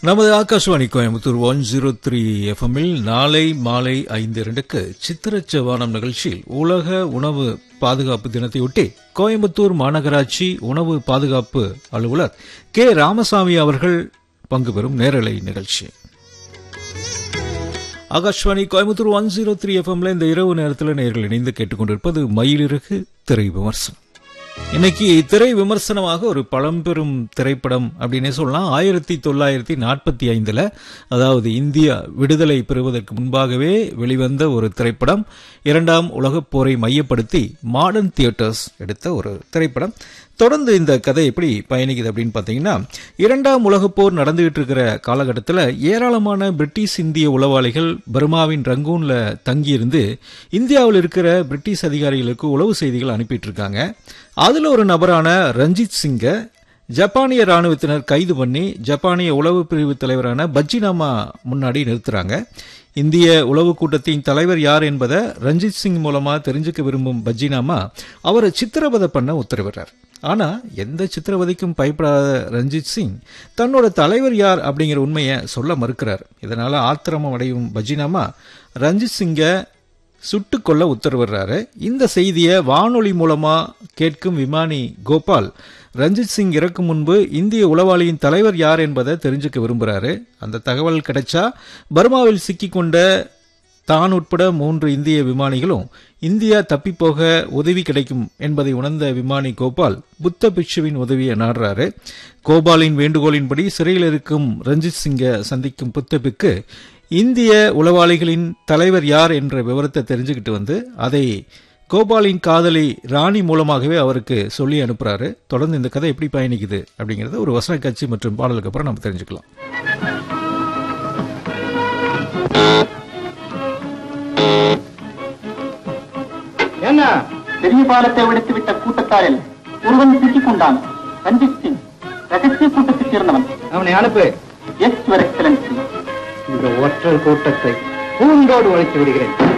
நமது Akashvani Coimbatore one zero three எஃப்எம்மில் நாளை மாலை ஐந்து இரண்டுக்கு சித்திரச்சவானம் நிகழ்ச்சியில் உலக உணவு பாதுகாப்பு தினத்தையொட்டி கோயம்புத்தூர் மாநகராட்சி உணவு பாதுகாப்பு அலுவலர் கே ராமசாமி அவர்கள் பங்கு பெறும் நேரலை நிகழ்ச்சி Akashvani Coimbatore one zero three எஃப்எம்ல இந்த இரவு நேரத்தில் நேர்கள் இணைந்து கேட்டுக்கொண்டிருப்பது மயிலிறகு திரை விமர்சனம் இன்னைக்கு திரை விமர்சனமாக ஒரு பழம்பெரும் திரைப்படம் அப்படின்னே சொல்லலாம் ஆயிரத்தி தொள்ளாயிரத்தி நாற்பத்தி ஐந்துல அதாவது இந்தியா விடுதலை பெறுவதற்கு முன்பாகவே வெளிவந்த ஒரு திரைப்படம் இரண்டாம் உலகப் போரை மையப்படுத்தி மாடர்ன் தியேட்டர்ஸ் எடுத்த ஒரு திரைப்படம் தொடர்ந்து இந்த கதை எப்படி பயணிக்குது அப்படின்னு பார்த்தீங்கன்னா இரண்டாம் உலகப் போர் நடந்துகிட்டு இருக்கிற காலகட்டத்தில் ஏராளமான பிரிட்டிஷ் இந்திய உளவாளிகள் பர்மாவின் ரங்கூன்ல தங்கியிருந்து இந்தியாவில் இருக்கிற பிரிட்டிஷ் அதிகாரிகளுக்கு உளவு செய்திகள் அனுப்பிட்டு இருக்காங்க அதுல ஒரு நபரான ரஞ்சித் சிங்கை ஜப்பானிய ராணுவத்தினர் கைது பண்ணி ஜப்பானிய உளவு பிரிவு தலைவரான பஜ்ஜினாமா முன்னாடி நிறுத்துறாங்க இந்திய உளவு கூட்டத்தின் தலைவர் யார் என்பதை ரஞ்சித் சிங் மூலமா தெரிஞ்சுக்க விரும்பும் பஜ்ஜினாமா அவரை சித்திரவதை பண்ண உத்தரவிடுறார் ஆனா எந்த சித்திரவதைக்கும் பயப்படாத ரஞ்சித் சிங் தன்னோட தலைவர் யார் அப்படிங்கிற உண்மையை சொல்ல மறுக்கிறார் இதனால ஆத்திரமம் அடையும் பஜ்ஜினாமா ரஞ்சித் சிங்கை சுட்டுக் கொள்ள உத்தரவிடுறாரு இந்த செய்தியை வானொலி மூலமா கேட்கும் விமானி கோபால் ரஞ்சித் சிங் இறக்கும் முன்பு இந்திய உளவாளியின் தலைவர் யார் என்பதை தெரிஞ்சுக்க விரும்புறாரு அந்த தகவல் கிடைச்சா பர்மாவில் சிக்கிக்கொண்ட தான் உட்பட மூன்று இந்திய விமானிகளும் இந்தியா தப்பிப்போக உதவி கிடைக்கும் என்பதை உணர்ந்த விமானி கோபால் புத்த பிக்ஷுவின் உதவியை நாடுறாரு கோபாலின் வேண்டுகோளின்படி சிறையில் இருக்கும் ரஞ்சித் சிங்கை சந்திக்கும் புத்த பிக்கு இந்திய உளவாளிகளின் தலைவர் யார் என்ற விவரத்தை தெரிஞ்சுக்கிட்டு வந்து அதை கோபாலின் காதலி ராணி மூலமாகவே அவருக்கு சொல்லி அனுப்புறாரு தொடர்ந்து இந்த கதை எப்படி பயணிக்குது அப்படிங்கறத ஒரு வசன காட்சி மற்றும் பாடலுக்கு அப்புறம் நம்ம தெரிஞ்சுக்கலாம் என்ன பெரிய பாலத்தை விடுத்து விட்ட கூட்டத்தாரில் ஒருவன் சிக்கிக் கொண்டான் ரஞ்சித் சிங் ரகசிய கூட்டத்தைச் சேர்ந்தவன் அவனை அனுப்பு எஸ் யுவர் எக்ஸலன்சி இந்த ஒற்றர் கூட்டத்தை பூண்டோடு ஒழித்து விடுகிறேன்